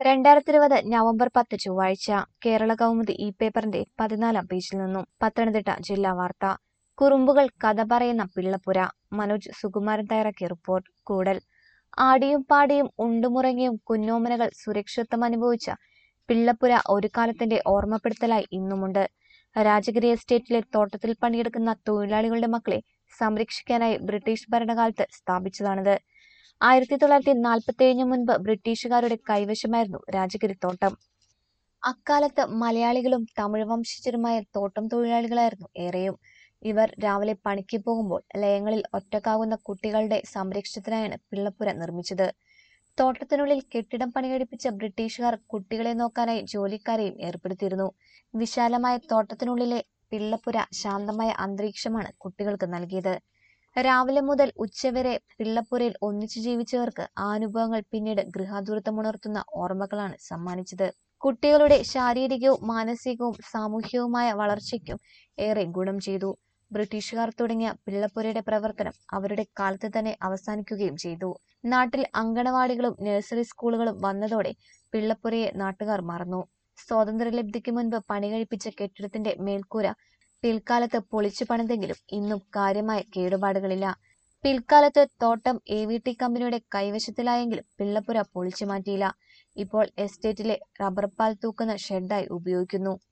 രണ്ടായിരത്തി ഇരുപത് നവംബർ പത്ത് ചൊവ്വാഴ്ച കേരള കൗമുദി ഈ പേപ്പറിന്റെ പതിനാലാം പേജിൽ നിന്നും പത്തനംതിട്ട ജില്ലാ വാർത്ത കുറുമ്പുകൾ കഥ പറയുന്ന പിള്ളപ്പുര മനോജ് സുകുമാരൻ തയ്യാറാക്കിയ റിപ്പോർട്ട് കൂടൽ ആടിയും പാടിയും ഉണ്ടുമുറങ്ങിയും കുഞ്ഞോമനകൾ സുരക്ഷിതത്വം അനുഭവിച്ച പിള്ളപ്പുര ഒരു കാലത്തിന്റെ ഓർമ്മപ്പെടുത്തലായി ഇന്നുമുണ്ട് രാജഗിരി എസ്റ്റേറ്റിലെ തോട്ടത്തിൽ പണിയെടുക്കുന്ന തൊഴിലാളികളുടെ മക്കളെ സംരക്ഷിക്കാനായി ബ്രിട്ടീഷ് ഭരണകാലത്ത് സ്ഥാപിച്ചതാണിത് ആയിരത്തി തൊള്ളായിരത്തി നാൽപ്പത്തി ഏഴിന് മുൻപ് ബ്രിട്ടീഷുകാരുടെ കൈവശമായിരുന്നു രാജഗിരി തോട്ടം അക്കാലത്ത് മലയാളികളും തമിഴ് വംശജരുമായ തോട്ടം തൊഴിലാളികളായിരുന്നു ഏറെയും ഇവർ രാവിലെ പണിക്ക് പോകുമ്പോൾ ലയങ്ങളിൽ ഒറ്റക്കാകുന്ന കുട്ടികളുടെ സംരക്ഷണത്തിനായാണ് പിള്ളപ്പുര നിർമ്മിച്ചത് തോട്ടത്തിനുള്ളിൽ കെട്ടിടം പണികഴിപ്പിച്ച ബ്രിട്ടീഷുകാർ കുട്ടികളെ നോക്കാനായി ജോലിക്കാരെയും ഏർപ്പെടുത്തിയിരുന്നു വിശാലമായ തോട്ടത്തിനുള്ളിലെ പിള്ളപ്പുര ശാന്തമായ അന്തരീക്ഷമാണ് കുട്ടികൾക്ക് നൽകിയത് രാവിലെ മുതൽ ഉച്ചവരെ പിള്ളപ്പുരയിൽ ഒന്നിച്ചു ജീവിച്ചവർക്ക് ആ അനുഭവങ്ങൾ പിന്നീട് ഗൃഹാതുരത്വമുണർത്തുന്ന ഓർമ്മകളാണ് സമ്മാനിച്ചത് കുട്ടികളുടെ ശാരീരികവും മാനസികവും സാമൂഹികവുമായ വളർച്ചയ്ക്കും ഏറെ ഗുണം ചെയ്തു ബ്രിട്ടീഷുകാർ തുടങ്ങിയ പിള്ളപ്പുരയുടെ പ്രവർത്തനം അവരുടെ കാലത്ത് തന്നെ അവസാനിക്കുകയും ചെയ്തു നാട്ടിൽ അങ്കണവാടികളും നഴ്സറി സ്കൂളുകളും വന്നതോടെ പിള്ളപ്പുരയെ നാട്ടുകാർ മറന്നു സ്വാതന്ത്ര്യലബ്ധിക്ക് മുൻപ് പണി കഴിപ്പിച്ച കെട്ടിടത്തിന്റെ മേൽക്കൂര പിൽക്കാലത്ത് പൊളിച്ചു പണിതെങ്കിലും ഇന്നും കാര്യമായ കേടുപാടുകളില്ല പിൽക്കാലത്ത് തോട്ടം എ വി ടി കമ്പനിയുടെ കൈവശത്തിലായെങ്കിലും പിള്ളപ്പുര പൊളിച്ചു മാറ്റിയില്ല ഇപ്പോൾ എസ്റ്റേറ്റിലെ റബ്ബർ പാൽ തൂക്കുന്ന ഷെഡായി ഉപയോഗിക്കുന്നു